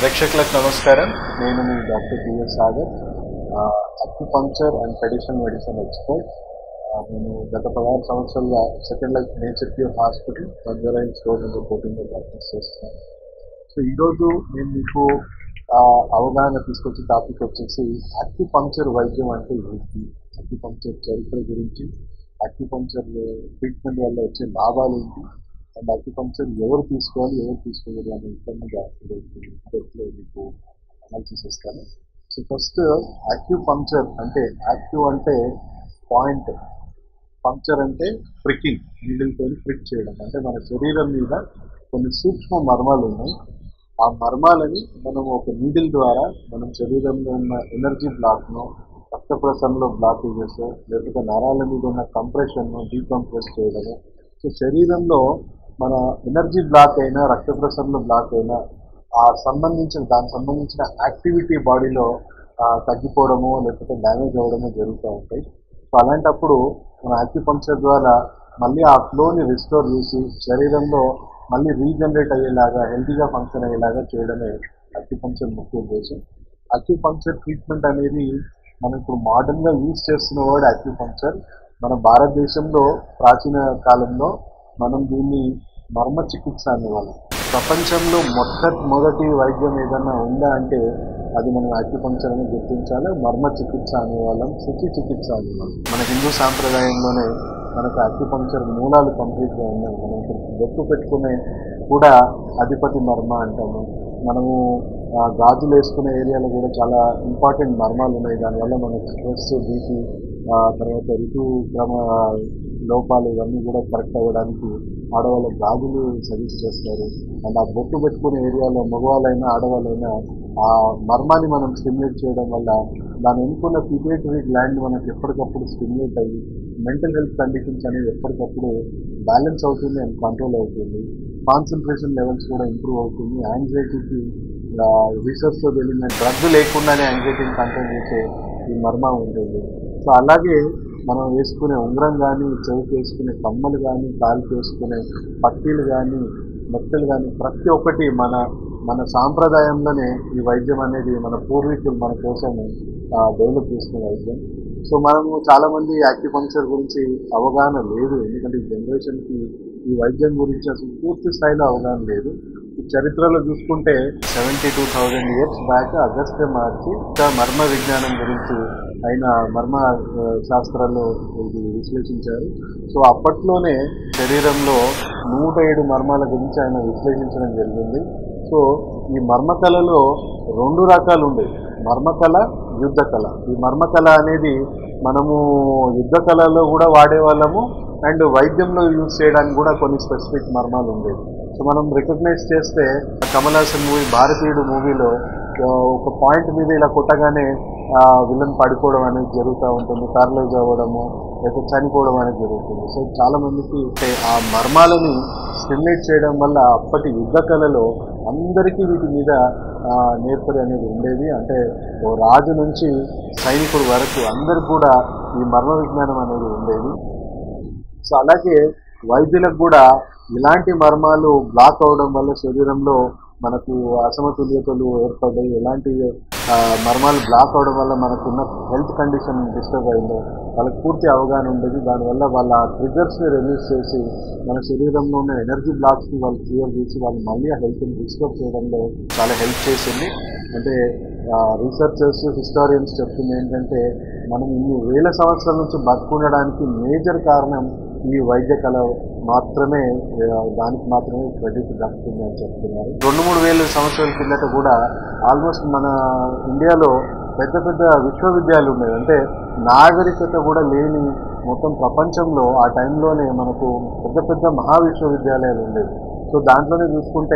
ప్రేక్షకులకు నమస్కారం నేను మీ doctor T S Sagar acupuncture and traditional medicine expert నేను గత పదహారు సంవత్సరాలుగా second life nature cure hospital బంజారాయిల్ స్టోర్ నుంచి కోటింగ్లో ప్రాక్టీస్ చేస్తున్నాను సో ఈరోజు నేను మీకు ఆ, అవగాహన తీసుకొచ్చే టాపిక్ వచ్చేసి అక్యుపంక్చర్ వైద్యం అంటే ఏంటి అక్యుపంక్చర్ చరిత్ర గురించి అక్యుపంక్చర్ ట్రీట్మెంట్ వల్ల వచ్చే లాభాలు ఏంటి అండ్ అక్యుపంక్చర్ ఎవరు తీసుకోవాలి ఎవరు తీసుకోకూడదు అనే విధంగా ఈరోజు మీకు అనాలిసిస్ ఇస్తాను సో ఫస్ట్ అక్యుపంక్చర్ అంటే యాక్టివ్ అంటే పాయింట్ పంక్చర్ అంటే ప్రికింగ్ నీడిల్తో ప్రిక్ చేయడం అంటే మన శరీరం మీద కొన్ని సూక్ష్మ మర్మాలు ఉన్నాయి ఆ మర్మాలని మనం ఒక నీడిల్ ద్వారా మనం శరీరంలో ఉన్న ఎనర్జీ బ్లాక్ను రక్త ప్రసరణలో బ్లాకేజెస్ లేకపోతే నరాల మీద ఉన్న కంప్రెషన్ను డీకంప్రెస్ చేయడము సో శరీరంలో మన ఎనర్జీ బ్లాక్ అయినా రక్త ప్రసరణలో బ్లాక్ అయినా ఆ సంబంధించిన దానికి సంబంధించిన యాక్టివిటీ బాడీలో తగ్గిపోవడము లేకపోతే డ్యామేజ్ అవ్వడము జరుగుతూ ఉంటాయి సో అలాంటప్పుడు మన అక్యుపంక్చర్ ద్వారా మళ్ళీ ఆ ఫ్లోని రిస్టోర్ చేసి శరీరంలో మళ్ళీ రీజనరేట్ అయ్యేలాగా హెల్తీగా ఫంక్షన్ అయ్యేలాగా చేయడమే అక్యుపంక్చర్ ముఖ్య ఉద్దేశం అక్యుపంక్చర్ ట్రీట్మెంట్ అనేది మనం ఇప్పుడు మోడర్న్గా యూజ్ చేస్తున్న వర్డ్ అక్యుపంక్చర్ మన భారతదేశంలో ప్రాచీన కాలంలో మనం దీన్ని మర్మ చికిత్స అనేవాళ్ళం ప్రపంచంలో మొట్టమొదటి వైద్యం ఏదన్నా ఉందా అంటే అది మనం అక్యుపంక్చర్ అని గుర్తించాలి మర్మ చికిత్స అనేవాళ్ళం శుచి చికిత్స అనేవాళ్ళం మన హిందూ సాంప్రదాయంలోనే మనకు అక్యుపంక్చర్ మూలాలు కంప్లీట్గా ఉన్నాయి మనం ఇప్పుడు బొట్టు పెట్టుకునే కూడా అధిపతి మర్మ అంటాము మనము ఆ, గాజులు వేసుకునే ఏరియాలో కూడా చాలా ఇంపార్టెంట్ మర్మాలు ఉన్నాయి దానివల్ల మనకు స్ట్రెస్ బీపీ తర్వాత ఋతు క్రమ లోపాలు ఇవన్నీ కూడా కరెక్ట్ అవ్వడానికి ఆడవాళ్ళ గాజులు సజెస్ట్ చేస్తారు అండ్ ఆ బొట్టు పెట్టుకునే ఏరియాలో మగవాళ్ళైనా ఆడవాళ్ళైనా ఆ మర్మాన్ని మనం స్టిమ్యులేట్ చేయడం వల్ల దాని ఎన్నుకున్న పిటేటరీ గ్లాండ్ మనకి ఎప్పటికప్పుడు స్టిమ్యులేట్ అయ్యి మెంటల్ హెల్త్ కండిషన్స్ అనేవి ఎప్పటికప్పుడు బ్యాలెన్స్ అవుతుంది అండ్ కంట్రోల్ అవుతుంది కాన్సన్ట్రేషన్ లెవెల్స్ కూడా ఇంప్రూవ్ అవుతుంది యాంగ్జైటీకి రీసెర్చ్లో తెలిసిన డ్రగ్ లేకుండానే యాంగ్జైటీని కంట్రోల్ చేసే ఈ మర్మ ఉంటుంది సో అలాగే మనం వేసుకునే ఉంగరం కానీ చెవికి వేసుకునే కమ్మలు కానీ కాలుకి వేసుకునే పట్టీలు కానీ మెత్తలు కానీ ప్రతి ఒక్కటి మన మన సాంప్రదాయంలోనే ఈ వైద్యం అనేది మన పూర్వీకులు మన కోసం డెవలప్ చేసిన వైద్యం సో మనము చాలా మంది యాక్యుపంక్చర్ గురించి అవగాహన లేదు ఎందుకంటే ఈ జనరేషన్కి ఈ వైద్యం గురించి అసలు పూర్తి స్థాయిలో అవగాహన లేదు ఈ చరిత్రలో చూసుకుంటే seventy two thousand years back Agastya మార్చి ఇంకా మర్మ విజ్ఞానం గురించి ఆయన మర్మ ఆ, శాస్త్రాల్లో ఇది విశ్లేషించారు సో అప్పట్లోనే శరీరంలో నూట ఏడు మర్మాల గురించి ఆయన విశ్లేషించడం జరిగింది సో ఈ మర్మకళలో రెండు రకాలు ఉండేవి మర్మకళ యుద్ధ కళ ఈ మర్మకళ అనేది మనము యుద్ధ కళలో కూడా వాడేవాళ్ళము అండ్ వైద్యంలో యూజ్ చేయడానికి కూడా కొన్ని స్పెసిఫిక్ మర్మాలు ఉండేవి సో మనం రికగ్నైజ్ చేస్తే కమల్ హాసన్ మూవీ భారతీయుడు మూవీలో ఒక పాయింట్ మీద ఇలా కొట్టగానే విలన్ పడిపోవడం అనేది జరుగుతూ ఉంటుంది ప్యారలైజ్ అవ్వడము లేకపోతే చనిపోవడం అనేది జరుగుతుంది సో చాలా మందికి అంటే ఆ మర్మాలని స్టిమ్యులేట్ చేయడం వల్ల అప్పటి యుద్ధ కళలో అందరికీ వీటి మీద ఆ, నేర్పరి అనేది ఉండేది అంటే ఓ రాజు నుంచి సైనికుడు వరకు అందరు కూడా ఈ మర్మ విజ్ఞానం అనేది ఉండేది సో అలాగే వైద్యులకు కూడా ఇలాంటి మర్మాలు బ్లాక్ అవడం వల్ల శరీరంలో మనకు అసమతుల్యతలు ఏర్పడ్డాయి ఎలాంటి ఆ, మర్మాలు బ్లాక్ అవడం వల్ల మనకున్న హెల్త్ కండిషన్ డిస్టర్బ్ అయిందో వాళ్ళకి పూర్తి అవగాహన ఉండేది దానివల్ల వాళ్ళ ట్రిగర్స్ని రిలీజ్ చేసి మన శరీరంలో ఉన్న ఎనర్జీ బ్లాక్స్ని వాళ్ళు క్లియర్ చేసి వాళ్ళు మళ్ళీ ఆ హెల్త్ని రిస్టోర్ చేయడంలో చాలా హెల్ప్ చేసింది అంటే రీసెర్చర్స్ హిస్టారియన్స్ చెప్తుంది ఏంటంటే మనం ఇన్ని వేల సంవత్సరాల నుంచి బతుకుండడానికి మేజర్ కారణం ఈ వైద్య కళ మాత్రమే ఆ, దానికి మాత్రమే క్రెడిట్ దక్కుతుంది అని చెప్తున్నారు రెండు మూడు వేల సంవత్సరాల కిందట కూడా ఆల్మోస్ట్ మన ఇండియాలో పెద్ద పెద్ద విశ్వవిద్యాలయాలు ఉన్నాయి అంటే నాగరికత కూడా లేని మొత్తం ప్రపంచంలో ఆ టైంలోనే మనకు పెద్ద పెద్ద మహా విశ్వవిద్యాలయాలు ఉండేవి సో దాంట్లోనే చూసుకుంటే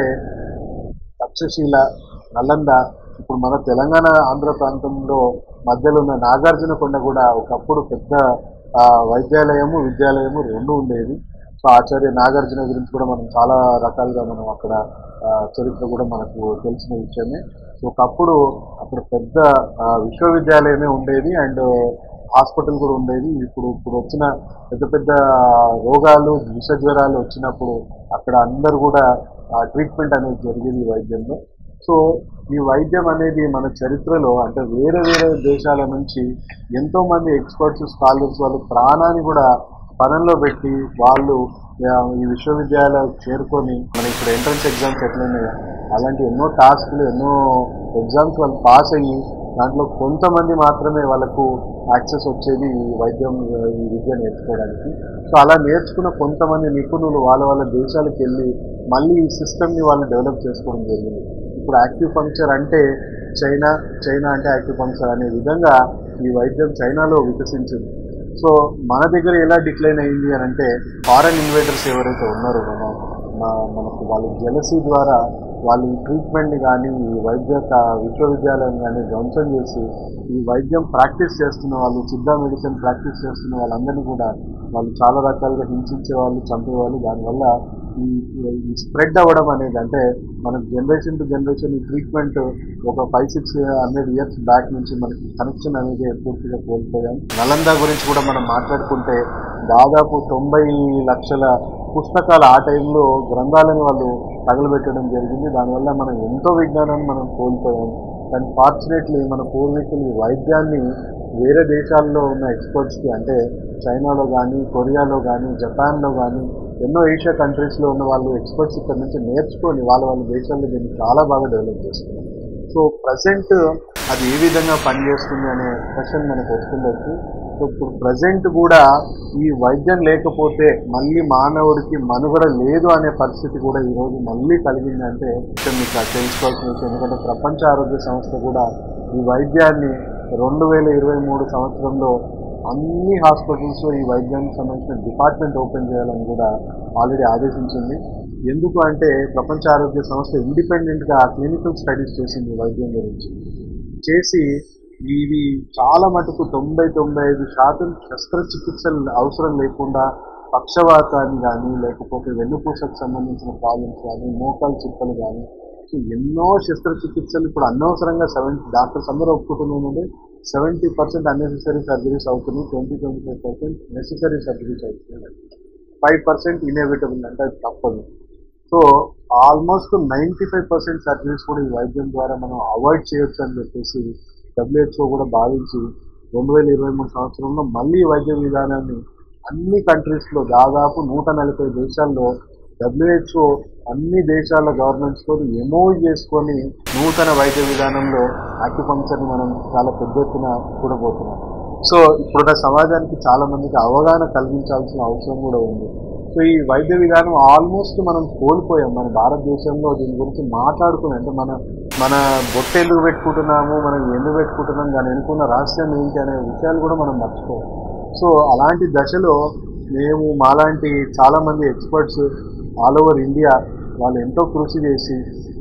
తక్షశీల నలంద ఇప్పుడు మన తెలంగాణ ఆంధ్ర ప్రాంతంలో మధ్యలో ఉన్న నాగార్జున కొండ కూడా ఒకప్పుడు పెద్ద ఆ, వైద్యాలయము విద్యాలయము రెండు ఉండేది సో ఆచార్య నాగార్జున గురించి కూడా మనం చాలా రకాలుగా మనం అక్కడ ఆ, చరిత్ర కూడా మనకు తెలిసిన విషయమే సో ఒకప్పుడు అక్కడ పెద్ద ఆ, విశ్వవిద్యాలయమే ఉండేది అండ్ హాస్పిటల్ కూడా ఉండేది ఇప్పుడు ఇప్పుడు వచ్చిన పెద్ద పెద్ద రోగాలు విష జ్వరాలు వచ్చినప్పుడు అక్కడ అందరు కూడా ట్రీట్మెంట్ అనేది జరిగేది ఈ వైద్యంలో సో ఈ వైద్యం అనేది మన చరిత్రలో అంటే వేరే వేరే దేశాల నుంచి ఎంతో మంది ఎక్స్పర్ట్స్ స్కాలర్స్ వాళ్ళు ప్రాణాన్ని కూడా పనంలో పెట్టి వాళ్ళు ఆ, ఈ విశ్వవిద్యాలయాలకు చేరుకొని మన ఇప్పుడు ఎంట్రన్స్ ఎగ్జామ్స్ ఎట్లున్నాయో అలాంటి ఎన్నో టాస్క్లు ఎన్నో ఎగ్జామ్స్ వాళ్ళు పాస్ అయ్యి దాంట్లో కొంతమంది మాత్రమే వాళ్ళకు యాక్సెస్ వచ్చేది ఈ వైద్యం ఈ విద్య నేర్చుకోవడానికి సో అలా నేర్చుకున్న కొంతమంది నిపుణులు వాళ్ళ వాళ్ళ దేశాలకు వెళ్ళి మళ్ళీ ఈ సిస్టమ్ని వాళ్ళు డెవలప్ చేసుకోవడం జరిగింది ఇప్పుడు యాక్టివ్ పంక్చర్ అంటే చైనా చైనా అంటే యాక్టివ్ పంక్చర్ అనే విధంగా ఈ వైద్యం చైనాలో వికసించింది సో మన దగ్గర ఎలా డిక్లైన్ అయింది అని అంటే ఫారెన్ ఇన్వేటర్స్ ఎవరైతే ఉన్నారో మన మన- మనకు వాళ్ళ జలసీ ద్వారా వాళ్ళు ఈ ట్రీట్మెంట్ని కానీ ఈ వైద్య క- విశ్వవిద్యాలయం కానీ ధ్వంసం చేసి ఈ వైద్యం ప్రాక్టీస్ చేస్తున్న వాళ్ళు సిద్ధ మెడిసిన్ ప్రాక్టీస్ చేస్తున్న వాళ్ళందరినీ కూడా వాళ్ళు చాలా రకాలుగా హింసించే వాళ్ళు చంపేవాళ్ళు దానివల్ల ఈ ఈ స్ప్రెడ్ అవ్వడం అనేది అంటే మనకు జనరేషన్ టు జనరేషన్ ఈ ట్రీట్మెంట్ ఒక five six hundred years back నుంచి మనకి కనెక్షన్ అనేది పూర్తిగా కోల్పోయాం నలంద గురించి కూడా మనం మాట్లాడుకుంటే దాదాపు తొంభై లక్షల పుస్తకాలు ఆ టైంలో గ్రంథాలను వాళ్ళు తగలబెట్టడం జరిగింది దానివల్ల మనం ఎంతో విజ్ఞానాన్ని మనం కోల్పోయాం కానీ ఫార్చునేట్లీ మన పూర్వీకులు ఈ వైద్యాన్ని వేరే దేశాల్లో ఉన్న ఎక్స్పర్ట్స్కి అంటే చైనాలో కానీ కొరియాలో కానీ జపాన్లో కానీ ఎన్నో ఏషియా కంట్రీస్లో ఉన్న వాళ్ళు ఎక్స్పర్ట్స్ ఇక్కడ నుంచి నేర్చుకొని వాళ్ళ వాళ్ళ దేశాల్లో దీన్ని చాలా బాగా డెవలప్ చేస్తున్నారు సో ప్రజెంట్ అది ఏ విధంగా పనిచేస్తుంది అనే క్వశ్చన్ మనకు వస్తుండొచ్చు సో ఇప్పుడు ప్రజెంట్ కూడా ఈ వైద్యం లేకపోతే మళ్ళీ మానవుడికి మనుగడ లేదు అనే పరిస్థితి కూడా ఈరోజు మళ్ళీ కలిగిందంటే ఇక్కడ మీకు అది తెలుసుకోవాల్సిన విషయం ఎందుకంటే ప్రపంచ ఆరోగ్య సంస్థ కూడా ఈ వైద్యాన్ని రెండు వేల ఇరవై మూడు సంవత్సరంలో అన్ని హాస్పిటల్స్లో ఈ వైద్యానికి సంబంధించిన డిపార్ట్మెంట్ ఓపెన్ చేయాలని కూడా ఆల్రెడీ ఆదేశించింది ఎందుకు అంటే ప్రపంచ ఆరోగ్య సంస్థ ఇండిపెండెంట్గా క్లినికల్ స్టడీస్ చేసింది ఈ వైద్యం గురించి చేసి ఇది చాలా మటుకు తొంభై తొంభై ఐదు శాతం శస్త్రచికిత్సలు అవసరం లేకుండా పక్షవాతాన్ని కానీ లేకపోతే వెన్నుపూసకు సంబంధించిన ప్రాబ్లమ్స్ కానీ మోకాలు చిప్పలు కానీ సో ఎన్నో శస్త్రచికిత్సలు ఇప్పుడు అనవసరంగా సెవెంటీ డాక్టర్స్ అందరూ ఒప్పుకుంటున్నామంటే సెవెంటీ పర్సెంట్ అన్నెసెసరీ సర్జరీస్ అవుతున్నాయి twenty twenty five percent necessary surgeries అవుతున్నాయి ఫైవ్ పర్సెంట్ ఇన్ఎవిటబుల్ అంటే అది తప్పదు so almost ninety five percent surgeries కూడా ఈ వైద్యం ద్వారా మనం అవాయిడ్ చేయొచ్చు అని చెప్పేసి డబ్ల్యూహెచ్ఓ కూడా భావించి రెండు వేల ఇరవై మూడు సంవత్సరంలో మళ్ళీ ఈ వైద్య విధానాన్ని అన్ని కంట్రీస్లో దాదాపు నూట నలభై దేశాల్లో డబ్ల్యూహెచ్ఓ అన్ని దేశాల గవర్నమెంట్స్తో ఎమో చేసుకొని నూతన వైద్య విధానంలో ఆక్యుపంక్చర్ని మనం చాలా పెద్ద ఎత్తున చూడబోతున్నాం సో ఇప్పుడున్న సమాజానికి చాలా మందికి అవగాహన కలిగించాల్సిన అవసరం కూడా ఉంది సో ఈ వైద్య విధానం ఆల్మోస్ట్ మనం కోల్పోయాం మన భారతదేశంలో దీని గురించి మాట్లాడుకుని అంటే మన మన బొట్టు ఎందుకు పెట్టుకుంటున్నాము మనం ఎందుకు పెట్టుకుంటున్నాం దాని వెనుకున్న రహస్యం ఏంటి అనే విషయాలు కూడా మనం మర్చిపోయాం సో అలాంటి దశలో మేము మాలాంటి చాలామంది ఎక్స్పర్ట్స్ ఆల్ ఓవర్ ఇండియా వాళ్ళు ఎంతో కృషి చేసి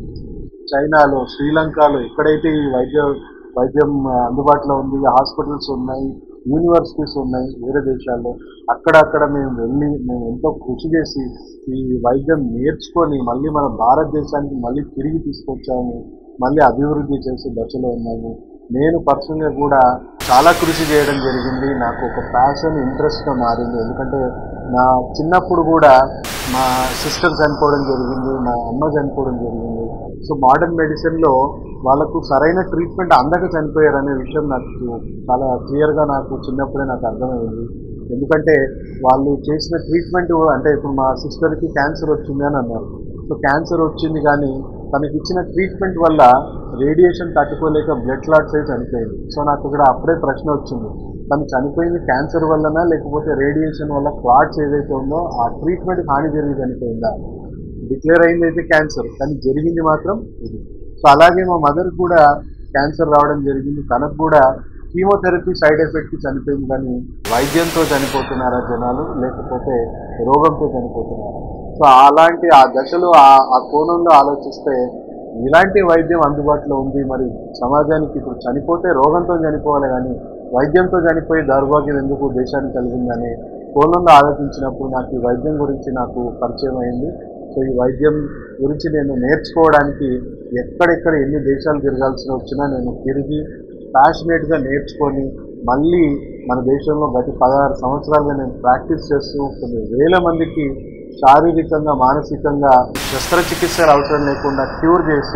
చైనాలో శ్రీలంకలో ఎక్కడైతే ఈ వైద్య వైద్యం ఆ, అందుబాటులో ఉంది హాస్పిటల్స్ ఉన్నాయి యూనివర్సిటీస్ ఉన్నాయి వేరే దేశాల్లో అక్కడక్కడ మేము వెళ్ళి మేము ఎంతో కృషి చేసి ఈ వైద్యం నేర్చుకొని మళ్ళీ మన భారతదేశానికి మళ్ళీ తిరిగి తీసుకొచ్చాము మళ్ళీ అభివృద్ధి చేసే దశలో ఉన్నాము నేను పర్సనల్గా కూడా చాలా కృషి చేయడం జరిగింది నాకు ఒక ప్యాషన్ ఇంట్రెస్ట్గా మారింది ఎందుకంటే నా చిన్నప్పుడు కూడా మా సిస్టర్ చనిపోవడం జరిగింది మా అమ్మ చనిపోవడం జరిగింది సో మోడర్న్ మెడిసిన్లో వాళ్ళకు సరైన ట్రీట్మెంట్ అందక చనిపోయారు అనే విషయం నాకు చాలా క్లియర్గా నాకు చిన్నప్పుడే నాకు అర్థమైంది ఎందుకంటే వాళ్ళు చేసిన ట్రీట్మెంట్ అంటే ఇప్పుడు మా సిస్టర్కి క్యాన్సర్ వచ్చింది అని అన్నారు సో క్యాన్సర్ వచ్చింది కానీ తనకి ఇచ్చిన ట్రీట్మెంట్ వల్ల రేడియేషన్ తట్టుకోలేక బ్లడ్ క్లాట్స్ అయి చనిపోయింది సో నాకు ఇక్కడ అప్పుడే ప్రశ్న వచ్చింది తను చనిపోయింది క్యాన్సర్ వల్లనా లేకపోతే రేడియేషన్ వల్ల క్లాట్స్ ఏదైతే ఉందో ఆ ట్రీట్మెంట్ హాని జరిగి చనిపోయిందా డిక్లేర్ అయింది అయితే క్యాన్సర్ కానీ జరిగింది మాత్రం ఇది సో అలాగే మా మదర్ కూడా క్యాన్సర్ రావడం జరిగింది తనకు కూడా కీమోథెరపీ సైడ్ ఎఫెక్ట్ చనిపోయింది కానీ వైద్యంతో చనిపోతున్నారా జనాలు లేకపోతే రోగంతో చనిపోతున్నారా సో అలాంటి ఆ దశలో ఆ ఆ కోణంలో ఆలోచిస్తే ఇలాంటి వైద్యం అందుబాటులో ఉంది మరి సమాజానికి ఇప్పుడు చనిపోతే రోగంతో చనిపోవాలి కానీ వైద్యంతో చనిపోయే దౌర్భాగ్యం ఎందుకు దేశానికి కలిగిందని కోణంలో ఆలోచించినప్పుడు నాకు ఈ వైద్యం గురించి నాకు పరిచయం అయింది సో ఈ వైద్యం గురించి నేను నేర్చుకోవడానికి ఎక్కడెక్కడ ఎన్ని దేశాలు తిరగాల్సి వచ్చినా నేను తిరిగి ప్యాషనేట్గా నేర్చుకొని మళ్ళీ మన దేశంలో గత పదహారు సంవత్సరాలుగా నేను ప్రాక్టీస్ చేస్తూ కొన్ని వేల మందికి శారీరకంగా మానసికంగా శస్త్రచికిత్సలు అవసరం లేకుండా క్యూర్ చేసి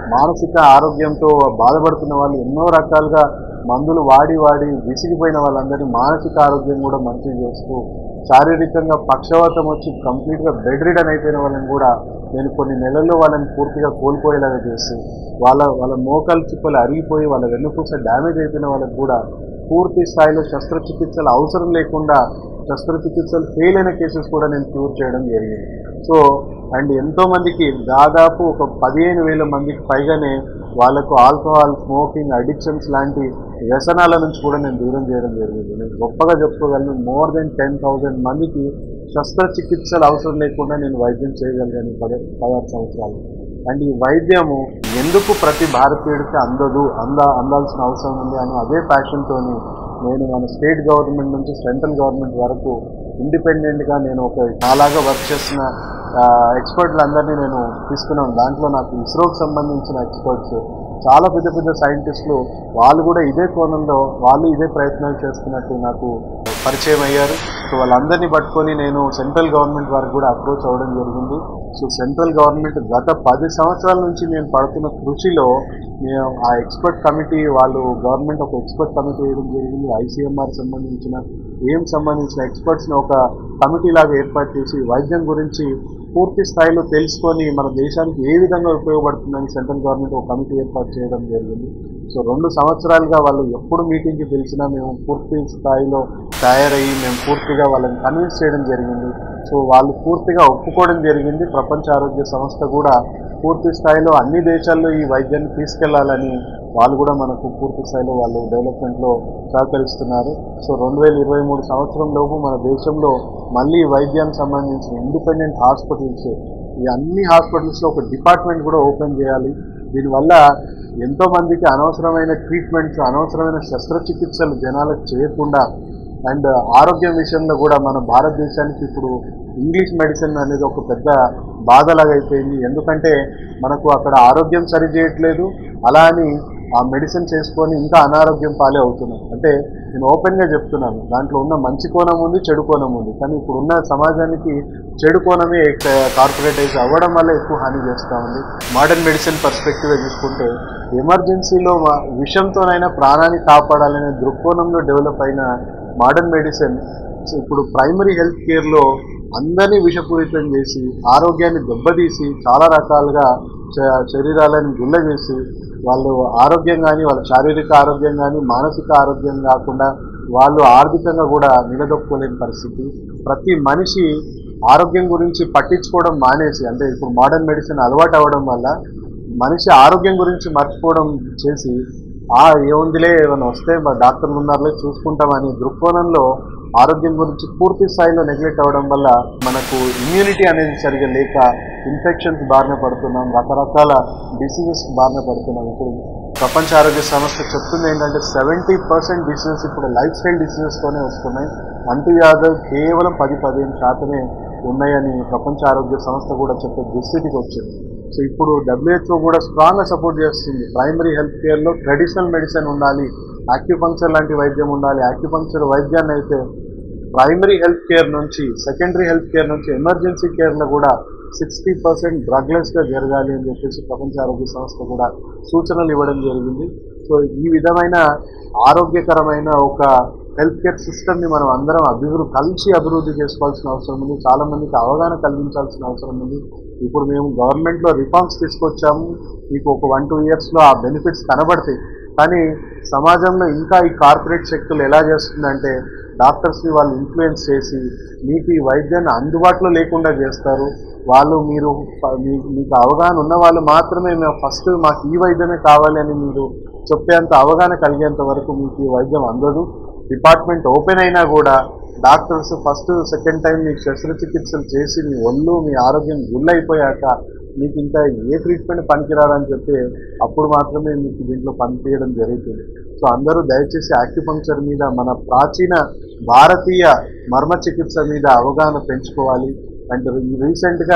మానసిక ఆరోగ్యంతో బాధపడుతున్న వాళ్ళు ఎన్నో రకాలుగా మందులు వాడి వాడి విసిగిపోయిన వాళ్ళందరినీ మానసిక ఆరోగ్యం కూడా మంచిగా చేస్తూ శారీరకంగా పక్షవాతం వచ్చి కంప్లీట్గా బెడ్ రిడన్ అయిపోయిన వాళ్ళని కూడా నేను కొన్ని నెలల్లో వాళ్ళని పూర్తిగా కోల్పోయేలాగా చేసి వాళ్ళ వాళ్ళ మోకాలు చిప్పలు అరిగిపోయి వాళ్ళ వెన్నుపూస డ్యామేజ్ అయిపోయిన వాళ్ళకి కూడా పూర్తి స్థాయిలో శస్త్రచికిత్సలు అవసరం లేకుండా శస్త్రచికిత్సలు ఫెయిల్ అయిన కేసెస్ కూడా నేను క్యూర్ చేయడం జరిగింది సో అండ్ ఎంతో మందికి దాదాపు ఒక పదిహేను వేల మందికి పైగానే వాళ్ళకు ఆల్కహాల్ స్మోకింగ్ అడిక్షన్స్ లాంటి వ్యసనాల నుంచి కూడా నేను దూరం చేయడం జరిగింది నేను గొప్పగా చెప్పుకోగలను మోర్ దెన్ టెన్ థౌజండ్ మందికి శస్త్రచికిత్సలు అవసరం లేకుండా నేను వైద్యం చేయగలిగాను పది పదహారు సంవత్సరాలు అండ్ ఈ వైద్యము ఎందుకు ప్రతి భారతీయుడికి అందదు అంద అందాల్సిన అవసరం ఉంది అని అదే ప్యాషన్తోని నేను మన స్టేట్ గవర్నమెంట్ నుంచి సెంట్రల్ గవర్నమెంట్ వరకు ఇండిపెండెంట్గా నేను ఒక నాలాగా వర్క్ చేస్తున్న ఎక్స్పర్ట్లందరినీ నేను తీసుకున్నాను దాంట్లో నాకు ఇస్రోకి సంబంధించిన ఎక్స్పర్ట్స్ చాలా పెద్ద పెద్ద సైంటిస్టులు వాళ్ళు కూడా ఇదే కోణంలో వాళ్ళు ఇదే ప్రయత్నాలు చేస్తున్నట్టు నాకు పరిచయం అయ్యారు సో వాళ్ళందరినీ పట్టుకొని నేను సెంట్రల్ గవర్నమెంట్ వరకు కూడా అప్రోచ్ అవ్వడం జరిగింది సో సెంట్రల్ గవర్నమెంట్ గత పది సంవత్సరాల నుంచి నేను పడుతున్న కృషిలో నేను ఆ ఎక్స్పర్ట్ కమిటీ వాళ్ళు గవర్నమెంట్ ఒక ఎక్స్పర్ట్ కమిటీ వేయడం జరిగింది ఐసీఎంఆర్ సంబంధించిన ఏం సంబంధించిన ఎక్స్పర్ట్స్ని ఒక కమిటీ లాగా ఏర్పాటు చేసి వైద్యం గురించి పూర్తి స్థాయిలో తెలుసుకొని మన దేశానికి ఏ విధంగా ఉపయోగపడుతుందని సెంట్రల్ గవర్నమెంట్ ఒక కమిటీ ఏర్పాటు చేయడం జరిగింది సో రెండు సంవత్సరాలుగా వాళ్ళు ఎప్పుడు మీటింగ్కి పిలిచినా మేము పూర్తి స్థాయిలో తయారయ్యి మేము పూర్తిగా వాళ్ళని కన్విన్స్ చేయడం జరిగింది సో వాళ్ళు పూర్తిగా ఒప్పుకోవడం జరిగింది ప్రపంచ ఆరోగ్య సంస్థ కూడా పూర్తి స్థాయిలో అన్ని దేశాల్లో ఈ వైద్యాన్ని తీసుకెళ్లాలని వాళ్ళు కూడా మనకు పూర్తి స్థాయిలో వాళ్ళు డెవలప్మెంట్లో సహకరిస్తున్నారు సో రెండు వేల ఇరవై మూడు సంవత్సరం లోపు మన దేశంలో మళ్ళీ వైద్యానికి సంబంధించిన ఇండిపెండెంట్ హాస్పిటల్స్ ఈ అన్ని హాస్పిటల్స్లో ఒక డిపార్ట్మెంట్ కూడా ఓపెన్ చేయాలి దీనివల్ల ఎంతో మందికి అనవసరమైన ట్రీట్మెంట్స్ అనవసరమైన శస్త్రచికిత్సలు జనాలకు చేయకుండా అండ్ ఆరోగ్యం విషయంలో కూడా మన భారతదేశానికి ఇప్పుడు ఇంగ్లీష్ మెడిసిన్ అనేది ఒక పెద్ద బాధలాగా అయిపోయింది ఎందుకంటే మనకు అక్కడ ఆరోగ్యం సరి చేయట్లేదు అలా అని ఆ మెడిసిన్ చేసుకొని ఇంకా అనారోగ్యం పాలే అవుతున్నాం అంటే నేను ఓపెన్గా చెప్తున్నాను దాంట్లో ఉన్న మంచి కోణం ఉంది చెడు కోణం ఉంది కానీ ఇప్పుడు ఉన్న సమాజానికి చెడు కోణమే కార్పొరేటైజ్ అవ్వడం వల్ల ఎక్కువ హాని చేస్తూ ఉంది మోడర్న్ మెడిసిన్ పర్స్పెక్టివ్ చూసుకుంటే ఎమర్జెన్సీలో మా- విషంతోనైనా ప్రాణాన్ని కాపాడాలనే దృక్కోణంలో డెవలప్ అయిన మోడర్న్ మెడిసిన్ ఇప్పుడు ప్రైమరీ హెల్త్ కేర్లో అందరినీ విషపూరితం చేసి ఆరోగ్యాన్ని దెబ్బతీసి చాలా రకాలుగా శ- శరీరాలను గుల్లజేసి వాళ్ళు ఆరోగ్యం కానీ వాళ్ళ శారీరక ఆరోగ్యం కానీ మానసిక ఆరోగ్యం కాకుండా వాళ్ళు ఆర్థికంగా కూడా నిలదొక్కుకోలేని పరిస్థితి ప్రతి మనిషి ఆరోగ్యం గురించి పట్టించుకోవడం మానేసి అంటే ఇప్పుడు మోడర్న్ మెడిసిన్ అలవాటు అవ్వడం వల్ల మనిషి ఆరోగ్యం గురించి మర్చిపోవడం చేసి ఆ ఏముందిలే ఏమైనా వస్తే మా డాక్టర్లు ఉన్నారులే చూసుకుంటామని దృక్కోణంలో ఆరోగ్యం గురించి పూర్తి స్థాయిలో నెగ్లెక్ట్ అవ్వడం వల్ల మనకు ఇమ్యూనిటీ అనేది సరిగా లేక ఇన్ఫెక్షన్స్ బారిన పడుతున్నాం రకరకాల డిసీజెస్ బారిన పడుతున్నాం ఇప్పుడు ప్రపంచ ఆరోగ్య సంస్థ చెప్తుంది ఏంటంటే సెవెంటీ పర్సెంట్ డిసీజెస్ ఇప్పుడు లైఫ్ స్టైల్ డిసీజెస్తోనే వస్తున్నాయి అంటువ్యాధులు కేవలం పది పదిహేను శాతమే ఉన్నాయని ప్రపంచ ఆరోగ్య సంస్థ కూడా చెప్పే దుస్థితికి వచ్చింది సో ఇప్పుడు డబ్ల్యూహెచ్ఓ కూడా స్ట్రాంగ్గా సపోర్ట్ చేస్తుంది ప్రైమరీ హెల్త్ కేర్లో ట్రెడిషనల్ మెడిసిన్ ఉండాలి యాక్యుపంక్చర్ లాంటి వైద్యం ఉండాలి యాక్యుపంక్చర్ వైద్యాన్ని అయితే ప్రైమరీ హెల్త్ కేర్ నుంచి సెకండరీ హెల్త్ కేర్ నుంచి ఎమర్జెన్సీ కేర్లో కూడా సిక్స్టీ పర్సెంట్ డ్రగ్లెస్గా జరగాలి అని చెప్పేసి ప్రపంచ ఆరోగ్య సంస్థ కూడా సూచనలు ఇవ్వడం జరిగింది సో ఈ విధమైన ఆరోగ్యకరమైన ఒక హెల్త్ కేర్ సిస్టమ్ని మనం అందరం అభివృద్ధి కలిసి అభివృద్ధి చేసుకోవాల్సిన అవసరం ఉంది చాలా మందికి అవగాహన కలిగించాల్సిన అవసరం ఉంది ఇప్పుడు మేము గవర్నమెంట్లో రిఫార్మ్స్ తీసుకొచ్చాము మీకు ఒక వన్ టూ ఇయర్స్లో ఆ బెనిఫిట్స్ కనబడతాయి కానీ సమాజంలో ఇంకా ఈ కార్పొరేట్ శక్తులు ఎలా చేస్తుందంటే డాక్టర్స్ని వాళ్ళు ఇన్ఫ్లుయెన్స్ చేసి మీకు ఈ వైద్యాన్ని అందుబాటులో లేకుండా చేస్తారు వాళ్ళు మీరు ప- మీ- మీకు అవగాహన ఉన్న వాళ్ళు మాత్రమే మేము ఫస్ట్ మాకు ఈ వైద్యమే కావాలి అని మీరు చెప్పేంత అవగాహన కలిగేంత వరకు మీకు ఈ వైద్యం అందదు డిపార్ట్మెంట్ ఓపెన్ అయినా కూడా డాక్టర్స్ ఫస్ట్ సెకండ్ టైం మీకు శస్త్రచికిత్సలు చేసి మీ ఒళ్ళు మీ ఆరోగ్యం గుల్లైపోయాక మీకు ఇంకా ఏ ట్రీట్మెంట్ పనికిరాదని చెప్పి అప్పుడు మాత్రమే మీకు దీంట్లో పనిచేయడం జరుగుతుంది సో అందరూ దయచేసి యాక్యుపంక్చర్ మీద మన ప్రాచీన భారతీయ మర్మ చికిత్స మీద అవగాహన పెంచుకోవాలి అండ్ రీసెంట్గా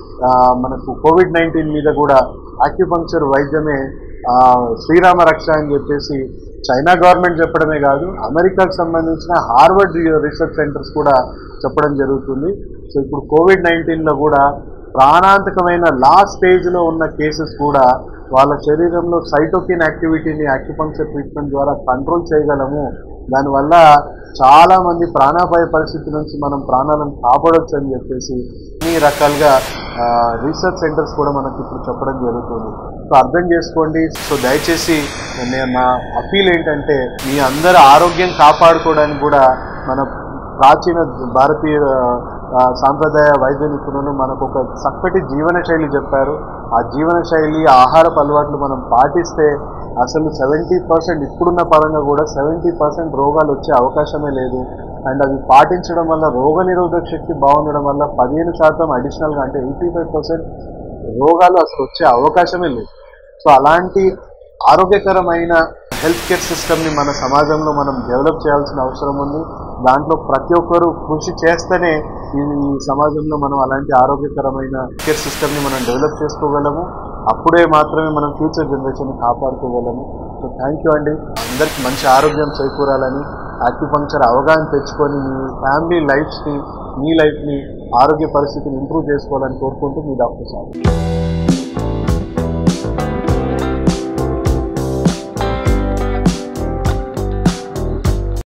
మనకు కోవిడ్ నైన్టీన్ మీద కూడా యాక్యుపంక్చర్ వైద్యమే ఆ, శ్రీరామ రక్ష అని చెప్పేసి చైనా గవర్నమెంట్ చెప్పడమే కాదు అమెరికాకు సంబంధించిన హార్వర్డ్ రీసెర్చ్ సెంటర్స్ కూడా చెప్పడం జరుగుతుంది సో ఇప్పుడు కోవిడ్ నైన్టీన్లో కూడా ప్రాణాంతకమైన లాస్ట్ స్టేజ్లో ఉన్న కేసెస్ కూడా వాళ్ళ శరీరంలో సైటోకిన్ యాక్టివిటీని యాక్యుపంక్చర్ ట్రీట్మెంట్ ద్వారా కంట్రోల్ చేయగలము దానివల్ల చాలా మంది ప్రాణాపాయ పరిస్థితి నుంచి మనం ప్రాణాలను కాపాడొచ్చు అని చెప్పేసి అన్ని రకాలుగా రీసెర్చ్ సెంటర్స్ కూడా మనకి ఇప్పుడు చెప్పడం జరుగుతుంది సో అర్థం చేసుకోండి సో దయచేసి నేను నా అపీల్ ఏంటంటే మీ అందరి ఆరోగ్యం కాపాడుకోవడానికి కూడా మన ప్రాచీన భారతీయ ఆ, సాంప్రదాయ వైద్య నిపుణులు మనకు ఒక చక్కటి జీవన శైలి చెప్పారు ఆ జీవన శైలి ఆహారపు అలవాట్లు మనం పాటిస్తే అసలు సెవెంటీ పర్సెంట్ ఇప్పుడున్న పరంగా కూడా సెవెంటీ పర్సెంట్ రోగాలు వచ్చే అవకాశమే లేదు అండ్ అవి పాటించడం వల్ల రోగ నిరోధక శక్తి బాగుండడం వల్ల పదిహేను శాతం అడిషనల్గా అంటే ఎయిటీ ఫైవ్ పర్సెంట్ రోగాలు అసలు వచ్చే అవకాశమే లేదు సో అలాంటి ఆరోగ్యకరమైన హెల్త్ కేర్ సిస్టమ్ని మన సమాజంలో మనం డెవలప్ చేయాల్సిన అవసరం ఉంది దాంట్లో ప్రతి ఒక్కరూ కృషి చేస్తేనే ఈ ఈ సమాజంలో మనం అలాంటి ఆరోగ్యకరమైన కేర్ సిస్టమ్ని మనం డెవలప్ చేసుకోగలము అప్పుడే మాత్రమే మనం ఫ్యూచర్ జనరేషన్ కాపాడుకోగలము సో థ్యాంక్ యూ అండి అందరికి మంచి ఆరోగ్యం చేకూరాలని యాక్యుపంక్చర్ అవగాహన తెచ్చుకొని మీ ఫ్యామిలీ లైఫ్స్ని మీ లైఫ్ని ఆరోగ్య పరిస్థితిని ఇంప్రూవ్ చేసుకోవాలని కోరుకుంటూ మీ డాక్టర్ సార్